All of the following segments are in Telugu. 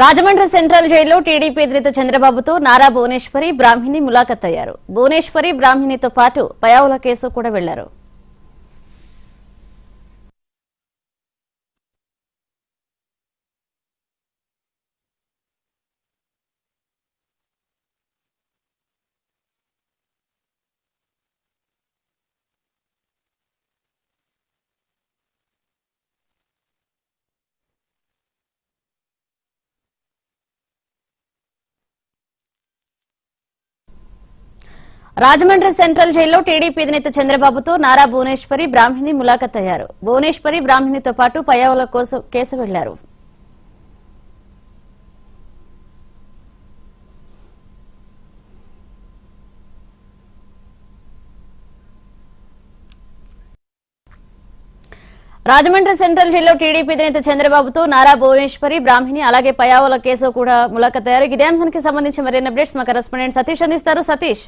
రాజమండ్రి సెంట్రల్ జైల్లో టీడీపీ ఎదురిత చంద్రబాబుతో నారా భువనేశ్వరి బ్రాహ్మిణి ములాఖత్ అయ్యారు భువనేశ్వరి బ్రాహ్మిణితో పాటు పయావుల కేసు కూడా వెళ్లారు రాజమండ్రి సెంట్రల్ జైల్లో టీడీపీ అధినేత చంద్రబాబుతో నారా భువనేశ్వరి బ్రాహ్మిణి ములాఖత్ అయ్యారు భువనేశ్వరి బ్రాహ్మిణితో పాటు పయావుల కోసం కేసు వెళ్లారు రాజమండ్రి సెంట్రల్ జైల్లో టీడీపీ అధినేత చంద్రబాబుతో నారా భువనేశ్వరి బ్రాహ్మిణి అలాగే పయావుల కేసు కూడా ములాఖత్ అయ్యారు ఇదే అంశానికి సంబంధించి మరిన్ని అప్డేట్స్ మా కరెస్పాండెంట్ సతీష్ అందిస్తారు సతీష్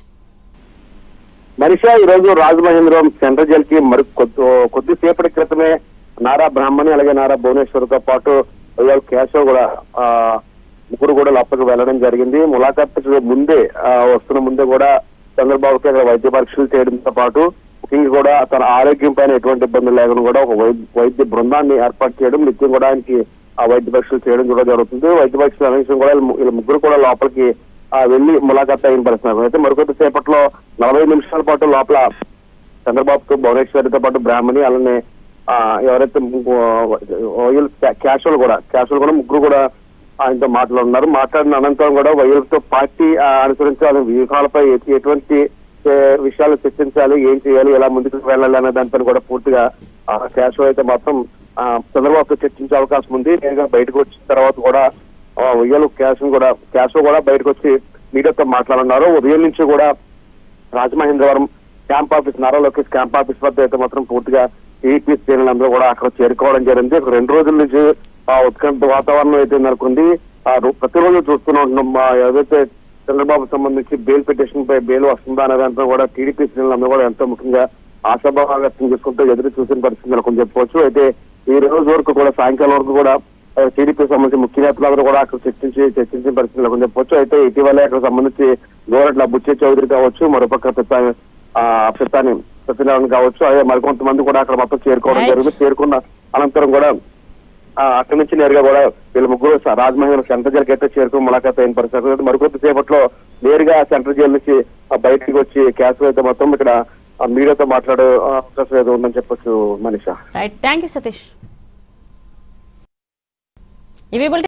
మనిషా ఈ రోజు రాజమహేంద్రం సెంట్రల్ జైల్ కి మరి కొద్ది కొద్దిసేపటి క్రితమే నారా బ్రాహ్మణి అలాగే నారా భువనేశ్వర్తో పాటు ఇవాళ కేశవ్ కూడా ఆ, ముగ్గురు కూడా లోపలికి వెళ్ళడం జరిగింది ములాఖాత్ ముందే ఆ, వస్తున్న ముందే కూడా చంద్రబాబుకి అక్కడ వైద్య పరీక్షలు చేయడంతో పాటు ముఖ్యంగా కూడా తన ఆరోగ్యం పైన ఎటువంటి ఇబ్బందులు లేకుండా కూడా ఒక వైద్య వైద్య బృందాన్ని ఏర్పాటు చేయడం నిత్యం కూడా ఆయనకి ఆ వైద్య పరీక్షలు చేయడం కూడా జరుగుతుంది వైద్య పరీక్షలు అనంతరం కూడా వీళ్ళ ము- వీళ్ళ ముగ్గురు కూడా లోపలికి ఆ, వెళ్లి ములాఖాత్ అయిన పరిస్థితి అయితే మరికొద్ది సేపట్లో నలభై నిమిషాల పాటు లోపల చంద్రబాబుతో భువనేశ్వరితో పాటు బ్రాహ్మణి అలానే ఆ, ఎవరైతే వైఎల్ క్యాషువల్ కూడా క్యాషువల్ కూడా ముగ్గురు కూడా ఆయనతో మాట్లాడున్నారు మాట్లాడిన అనంతరం కూడా వైఎల్తో పార్టీ ఆ, అనుసరించాలి వ్యూహాలపై ఎటు- ఎటువంటి ఏ, విషయాలు చర్చించాలి ఏం చేయాలి ఎలా ముందుకు వెళ్ళాలి అనే దానిపైన కూడా పూర్తిగా క్యాషువల్ అయితే మాత్రం ఆ, చంద్రబాబుతో చర్చించే అవకాశం ఉంది నేరుగా బయటకు వచ్చిన తర్వాత కూడా ఆ, ఉయ్యాలు క్యాష్ కూడా క్యాష్ కూడా బయటకు వచ్చి మీడియాతో మాట్లాడున్నారు ఉదయం నుంచి కూడా Rajamahendravaram camp office Nara Lokesh camp office వద్ద అయితే మాత్రం పూర్తిగా టీపీ శ్రేణులు అందరూ కూడా అక్కడ చేరుకోవడం జరిగింది ఒక రెండు రోజుల నుంచి ఆ ఉత్కంఠ వాతావరణం అయితే నెలకొంది ఆ రో- ప్రతిరోజు చూస్తూనే ఉంటున్నాం ఆ ఏదైతే చంద్రబాబు సంబంధించి బెయిల్ పిటిషన్ పై బెయిల్ వస్తుందా అనే దాంట్లో కూడా టీడీపీ శ్రేణులు అందరూ కూడా ఎంతో ముఖ్యంగా ఆశాభావం వ్యక్తం చేసుకుంటూ ఎదురు చూసిన పరిస్థితి నెలకొని చెప్పుకోవచ్చు అయితే ఈ రోజు వరకు కూడా సాయంకాలం వరకు కూడా టీడీపీ సంబంధించి ముఖ్య నేతలందరూ కూడా అక్కడ చర్చించి చర్చించిన పరిస్థితి నెలకొని చెప్పొచ్చు అయితే ఇటీవలే అక్కడ సంబంధించి గోరట్ల బుచ్చే చౌదరి కావచ్చు మరోపక్క పిత్త ఆ, పిత్తాని సత్యనారాయణ కావచ్చు అదే మరికొంతమంది కూడా అక్కడ మొత్తం చేరుకోవడం Right. జరిగింది చేరుకున్న అనంతరం కూడా ఆ, అక్కడి నుంచి నేరుగా కూడా వీళ్ళ ముగ్గురు స- రాజమహేంద్ర సెంట్రల్ జైలుకి అయితే చేరుకుని ములాఖాత్ అయిన పరిస్థితి ఉంది. మరికొద్ది సేపట్లో నేరుగా సెంట్రల్ జైలు నుంచి ఆ, బయటికి వచ్చి క్యాష్ అయితే మొత్తం ఇక్కడ ఆ, మీడియాతో మాట్లాడే ఆ, అవకాశం ఏదో ఉందని చెప్పొచ్చు Manisha right thank you Satish ఇవి బులెటిన్